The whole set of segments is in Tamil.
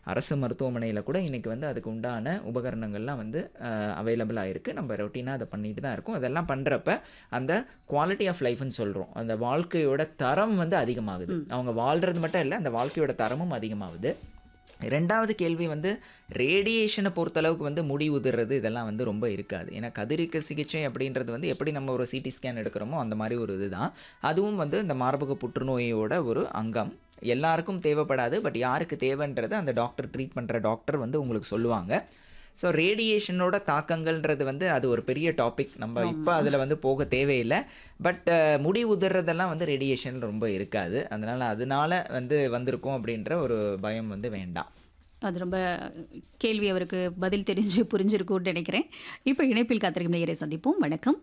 அரசு மருத்துவமனையில் கூட இன்றைக்கி வந்து அதுக்கு உண்டான உபகரணங்கள்லாம் வந்து அவைலபிளாக இருக்குது நம்ம ரொட்டீனாக அதை பண்ணிட்டு தான் இருக்கோம் அதெல்லாம் பண்ணுறப்ப அந்த குவாலிட்டி ஆஃப் லைஃப்னு சொல்கிறோம் அந்த வாழ்க்கையோட தரம் வந்து அதிகமாகுது அவங்க வாழ்கிறது மட்டும் இல்லை அந்த வாழ்க்கையோட தரமும் அதிகமாகுது ரெண்டாவது கேள்வி வந்து ரேடியேஷனை பொறுத்தளவுக்கு வந்து முடி உதிர்றது இதெல்லாம் வந்து ரொம்ப இருக்காது ஏன்னா கதிரியக்க சிகிச்சை அப்படின்றது வந்து எப்படி நம்ம ஒரு சிடி ஸ்கேன் எடுக்கிறோமோ அந்த மாதிரி ஒரு இதுதான் அதுவும் வந்து இந்த மார்பக புற்றுநோயோட ஒரு அங்கம் எல்லாருக்கும் தேவைப்படாது பட் யாருக்கு தேவைன்றது அந்த டாக்டர் ட்ரீட் பண்ணுற டாக்டர் வந்து உங்களுக்கு சொல்லுவாங்க ஸோ ரேடியேஷனோட தாக்கங்கள்ன்றது வந்து அது ஒரு பெரிய டாபிக் நம்ம இப்போ அதில் வந்து போக தேவையில்லை பட் முடி உதிர்றதெல்லாம் வந்து ரேடியேஷன் ரொம்ப இருக்காது அதனால் அதனால வந்து வந்திருக்கும் அப்படின்ற ஒரு பயம் வந்து வேண்டாம் அது ரொம்ப கேள்வி அவருக்கு பதில் தெரிஞ்சு புரிஞ்சிருக்கும்னு நினைக்கிறேன் இப்போ இணைப்பில் காத்திருக்கும் நேயரை சந்திப்போம் வணக்கம்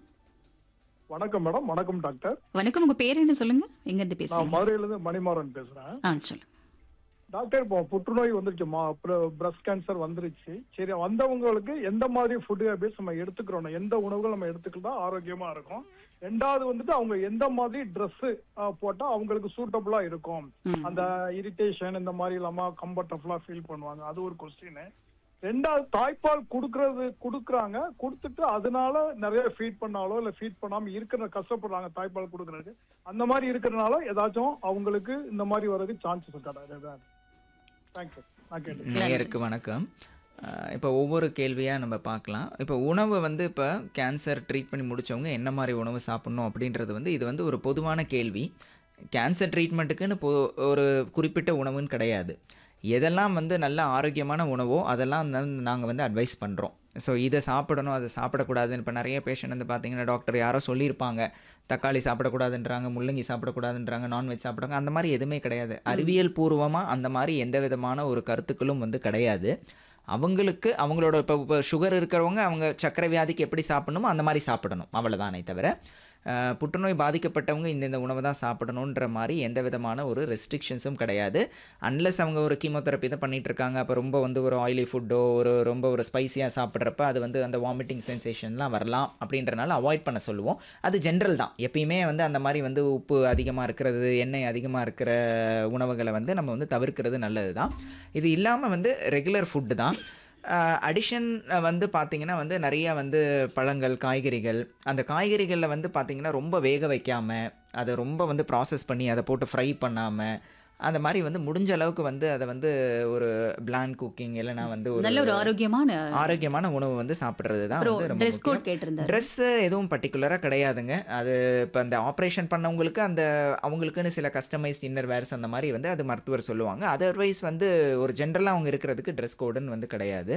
வணக்கம் மேடம் வணக்கம் டாக்டர் வணக்கம் உங்க பேர் என்ன சொல்லுங்க எங்க இருந்து நான் பேசுறீங்க மதுரையில இருந்து மணிமாறன் பேசுறேன் ஆ சொல்லுங்க டாக்டர் இப்போ புற்றுநோய் வந்துருச்சு பிரஸ்ட் கேன்சர் வந்துருச்சு சரி வந்தவங்களுக்கு எந்த மாதிரி ஃபுட் ஹேபிட்ஸ் நம்ம எடுத்துக்கிறோம் எந்த உணவுகள் நம்ம எடுத்துக்கிட்டா ஆரோக்கியமா இருக்கும் ரெண்டாவது வந்துட்டு அவங்க எந்த மாதிரி Dress போட்டா அவங்களுக்கு சூட்டபுளா இருக்கும் ம். அந்த இரிட்டேஷன் இந்த மாதிரி இல்லாம கம்ஃபர்டபுளா ஃபீல் பண்ணுவாங்க அது ஒரு கொஸ்டின் ரெண்டாவது தாய்ப்பால் குடுக்கறது குடுக்குறாங்க கொடுத்துட்டு அதனால நிறைய ஃபீட் பண்ணாலோ இல்ல ஃபீட் பண்ணாம இருக்கிற கஷ்டப்படுறாங்க தாய்ப்பால் குடுக்கறதுக்கு அந்த மாதிரி இருக்கிறனால ஏதாச்சும் அவங்களுக்கு இந்த மாதிரி வர்றதுக்கு சான்சஸ் இருக்கா தேங்க்யூ நான் கேட்டேன் நேயருக்கு வணக்கம் அஹ் இப்போ ஒவ்வொரு கேள்வியாக நம்ம பார்க்கலாம் இப்போ உணவு வந்து இப்போ கேன்சர் ட்ரீட் பண்ணி முடிச்சவங்க என்ன மாதிரி உணவு சாப்பிட்ணும் அப்படின்றது வந்து இது வந்து ஒரு பொதுவான கேள்வி கேன்சர் ட்ரீட்மெண்ட்டுக்குன்னு பொ ஒரு குறிப்பிட்ட உணவுன்னு கிடையாது எதெல்லாம் வந்து நல்ல ஆரோக்கியமான உணவோ அதெல்லாம் நாங்கள் வந்து அட்வைஸ் பண்ணுறோம் ஸோ இதை சாப்பிடணும் அதை சாப்பிடக்கூடாதுன்னு இப்போ நிறைய பேஷண்ட் வந்து பார்த்தீங்கன்னா டாக்டர் யாரோ சொல்லியிருப்பாங்க தக்காளி சாப்பிடக்கூடாதுன்றாங்க முள்ளங்கி சாப்பிடக்கூடாதுன்றாங்க நான்வெஜ் சாப்பிடுறாங்க அந்த மாதிரி எதுவுமே கிடையாது அறிவியல் பூர்வமாக அந்த மாதிரி எந்த விதமான ஒரு கருத்துக்களும் வந்து கிடையாது அவங்களுக்கு அவங்களோட இப்போ இப்போ சுகர் இருக்கிறவங்க அவங்க சர்க்கரை வியாதிக்கு எப்படி சாப்பிடணுமோ அந்த மாதிரி சாப்பிடணும் அவ்வளோதானே தவிர அஹ், புற்றுநோய் பாதிக்கப்பட்டவங்க இந்தந்த உணவை தான் சாப்பிடணுன்ற மாதிரி எந்த விதமான ஒரு ரெஸ்ட்ரிக்ஷன்ஸும் கிடையாது அன்லஸ் அவங்க ஒரு கீமோதெரப்பி தான் பண்ணிட்டு இருக்காங்க அப்போ ரொம்ப வந்து ஒரு ஆயிலி ஃபுட்டோ ஒரு ரொம்ப ஒரு ஸ்பைசியாக சாப்பிட்றப்ப அது வந்து அந்த வாமிட்டிங் சென்சேஷன்லாம் வரலாம் அப்படின்றனால அவாய்ட் பண்ண சொல்லுவோம் அது ஜென்ரல் தான் எப்பயுமே வந்து அந்த மாதிரி வந்து உப்பு அதிகமாக இருக்கிறது எண்ணெய் அதிகமாக இருக்கிற உணவுகளை வந்து நம்ம வந்து தவிர்க்கிறது நல்லது தான் இது இல்லாமல் வந்து ரெகுலர் ஃபுட்டு தான் அடிஷன் வந்து பார்த்திங்கன்னா வந்து நிறைய வந்து பழங்கள் காய்கறிகள் அந்த காய்கறிகளில் வந்து பார்த்திங்கன்னா ரொம்ப வேக வைக்காமல் அதை ரொம்ப வந்து ப்ராசஸ் பண்ணி அதை போட்டு ஃப்ரை பண்ணாமல் அந்த மாதிரி வந்து முடிஞ்ச அளவுக்கு வந்து அதை வந்து ஒரு பிளான் குக்கிங் இல்லைனா வந்து ஒரு நல்ல ஒரு ஆரோக்கியமான ஆரோக்கியமான உணவு வந்து சாப்பிட்றது தான் அப்புறம் வந்து ரொம்ப ட்ரெஸ் முக்கியம். கோட் கேட்டிருந்தாரு ட்ரெஸ்ஸு எதுவும் பர்டிகுலராக கிடையாதுங்க அது இப்போ அந்த ஆப்ரேஷன் பண்ணவங்களுக்கு அந்த அவங்களுக்குன்னு சில கஸ்டமைஸ்ட் இன்னர் வேர்ஸ் அந்த மாதிரி வந்து அது மருத்துவர் சொல்லுவாங்க அதர்வைஸ் வந்து ஒரு ஜென்ரலாக அவங்க இருக்கிறதுக்கு ட்ரெஸ் கோடுன்னு வந்து கிடையாது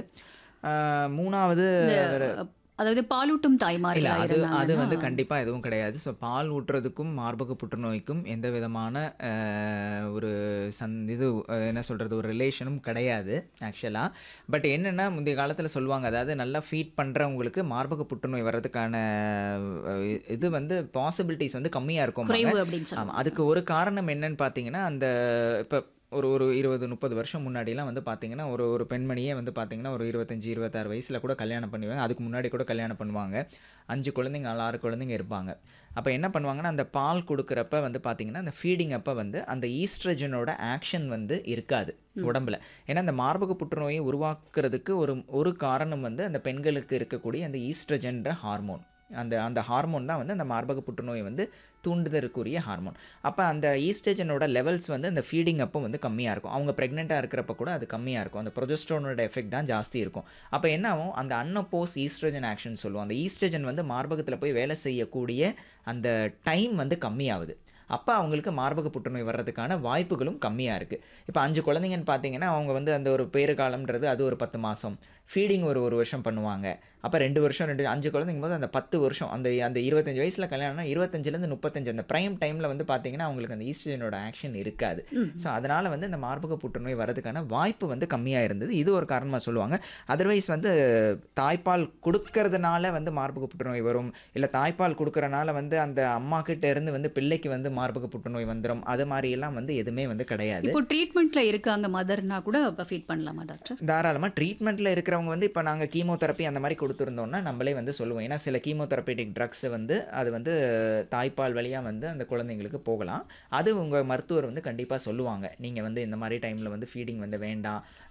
ஆஹ் மூணாவது வேற- அதாவது பாலூட்டும் இல்ல தாய்மார்களா அது அது வந்து இருந்தாங்கன்னா கண்டிப்பா எதுவும் கிடையாது ஸோ பால் ஊட்டுறதுக்கும் மார்பக புற்றுநோய்க்கும் எந்த விதமான அஹ், ஒரு சந் இது அஹ், என்ன சொல்றது ஒரு ரிலேஷனும் கிடையாது ஆக்சுவலா பட் என்னன்னா முந்தைய காலத்துல சொல்லுவாங்க அதாவது நல்லா ஃபீட் பண்றவங்களுக்கு மார்பக புற்றுநோய் வர்றதுக்கான அஹ், இது வந்து பாசிபிலிட்டிஸ் வந்து கம்மியா இருக்கும் குறைவு அப்படின்னு ஆமாம் சொல்லுவாங்க அதுக்கு ஒரு காரணம் என்னன்னு பார்த்தீங்கன்னா அந்த இப்போ ஒரு ஒரு இருபது முப்பது வருஷம் முன்னாடிலாம் வந்து பார்த்தீங்கன்னா ஒரு ஒரு பெண்மணியே வந்து பார்த்தீங்கன்னா ஒரு இருபத்தஞ்சி இருபத்தாறு வயசில் கூட கல்யாணம் பண்ணுவாங்க அதுக்கு முன்னாடி கூட கல்யாணம் பண்ணுவாங்க அஞ்சு குழந்தைங்க நாலு ஆறு குழந்தைங்க இருப்பாங்க அப்போ என்ன பண்ணுவாங்கன்னா அந்த பால் கொடுக்குறப்ப வந்து பார்த்தீங்கன்னா அந்த ஃபீடிங் அப்போ வந்து அந்த ஈஸ்ட்ரஜனோட ஆக்ஷன் வந்து இருக்காது உடம்புல ஏன்னா அந்த மார்பக புற்றுநோயை உருவாக்குறதுக்கு ஒரு ஒரு காரணம் வந்து அந்த பெண்களுக்கு இருக்கக்கூடிய அந்த ஈஸ்ட்ரஜன்ற ஹார்மோன் அந்த அந்த ஹார்மோன் தான் வந்து அந்த மார்பக புற்றுநோயை வந்து தூண்டுதற்குரிய ஹார்மோன் அப்போ அந்த ஈஸ்ட்ரஜனோட லெவல்ஸ் வந்து அந்த ஃபீடிங் அப்போ வந்து கம்மியாக இருக்கும் அவங்க ப்ரெக்னெண்ட்டாக இருக்கிறப்ப கூட அது கம்மியாக இருக்கும் அந்த ப்ரொஜெஸ்ட்ரோனோட எஃபெக்ட் தான் ஜாஸ்தி இருக்கும் அப்போ என்ன ஆகும் அந்த அன்னப்போஸ் ஈஸ்ட்ரஜன் ஆக்ஷன் சொல்லுவோம் அந்த ஈஸ்ட்ரஜன் வந்து மார்பகத்தில் போய் வேலை செய்யக்கூடிய அந்த டைம் வந்து கம்மியாகுது அப்போ அவங்களுக்கு மார்பக புற்றுநோய் வர்றதுக்கான வாய்ப்புகளும் கம்மியாக இருக்குது இப்போ அஞ்சு குழந்தைங்கன்னு பார்த்தீங்கன்னா அவங்க வந்து அந்த ஒரு பேறு காலம்ன்றது அது ஒரு பத்து மாதம் ஃபீடிங் ஒரு ஒரு வருஷம் பண்ணுவாங்க அப்போ ரெண்டு வருஷம் ரெண்டு அஞ்சு குழந்தைங்க போது அந்த பத்து வருஷம் அந்த அந்த இருபத்தஞ்சு வயசில் கல்யாணம்னா இருபத்தஞ்சிலேருந்து முப்பத்தஞ்சு அந்த ப்ரைம் டைமில் வந்து பார்த்தீங்கன்னா அவங்களுக்கு அந்த ஈஸ்ட்ரஜனோட ஆக்ஷன் இருக்காது ம். ஸோ அதனால் வந்து இந்த மார்பக புற்றுநோய் வரதுக்கான வாய்ப்பு வந்து கம்மியாக இருந்தது இது ஒரு காரணமாக சொல்லுவாங்க அதர்வைஸ் வந்து தாய்ப்பால் கொடுக்கறதுனால வந்து மார்பக புற்றுநோய் வரும் இல்லை தாய்ப்பால் கொடுக்கறனால வந்து அந்த அம்மா கிட்ட இருந்து வந்து பிள்ளைக்கு வந்து மார்பக புற்றுநோய் வந்துடும் அது மாதிரி எல்லாம் வந்து எதுவுமே வந்து கிடையாது இப்போ ட்ரீட்மெண்ட்ல இருக்காங்க மதர்னா கூட இப்போ ஃபீட் பண்ணலாமா டாக்டர் தாராளமாக ட்ரீட்மெண்ட்டில் இருக்கிறவங்க வந்து இப்போ நாங்கள் கீமோதெரப்பி அந்த மாதிரி கொடுத்துருந்தோம்னா நம்மளே வந்து சொல்லுவோம் ஏன்னா சில கீமோதெரப்பேட்டிக் ட்ரக்ஸ் வந்து அது வந்து தாய்ப்பால் வழியாக வந்து அந்த குழந்தைங்களுக்கு போகலாம் அது உங்கள் மருத்துவர் வந்து கண்டிப்பாக சொல்லுவாங்க நீங்கள் வந்து இந்த மாதிரி டைமில் வந்து ஃபீடிங் வந்து வேண்டாம்